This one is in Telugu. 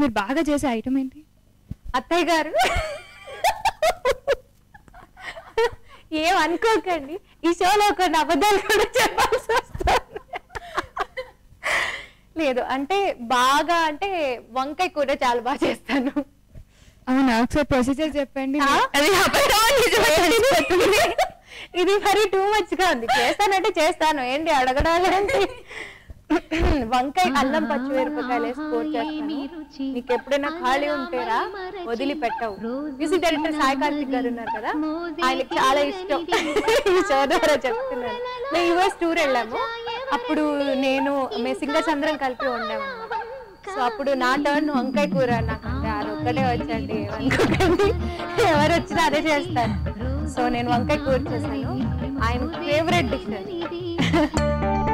మీరు బాగా చేసే ఐటమ్ ఏంటి అత్తయ్య గారు ఏం అనుకోకండి ఈ షోలో కొన్ని అబద్ధాలు కూడా చెప్పాల్సి వస్తుంది లేదు అంటే బాగా అంటే వంకాయ కూర చాలా బాగా చేస్తాను అవునా ఒకసారి ప్రొసీజర్ చెప్పండి ఆ? అది అబద్ధమా నిజమా తెలిసిపోతుంది. ఇది మరి టూ మచ్ గా ఉంది చేస్తానంటే చేస్తాను ఏంటి అడగడానికి వంకాయ అల్లం పచ్చిమిరపకాయలు వేసి కూర చేస్తాను నీకు ఎప్పుడైనా ఖాళీ ఉంటేరా వదిలిపెట్టవు మ్యూజిక్ డైరెక్టర్ సాయి కార్తిక్ గారు ఉన్నారు కదా ఆయనకి చాలా ఇష్టం ఈ షో ద్వారా చెప్తున్నాను మేము యుఎస్ టూర్ వెళ్ళాము అప్పుడు నేను మేము సింగర్స్ అందరం కలిపి వండాము సో అప్పుడు నా టర్న్ వంకాయ కూర నాకు అంటే అది ఒక్కటే వచ్చండి ఏమనుకోకండి ఎవరు వచ్చినా అదే చేస్తారు సో నేను వంకాయ కూర చేశాను ఆయన ఫేవరెట్ డిష్ అది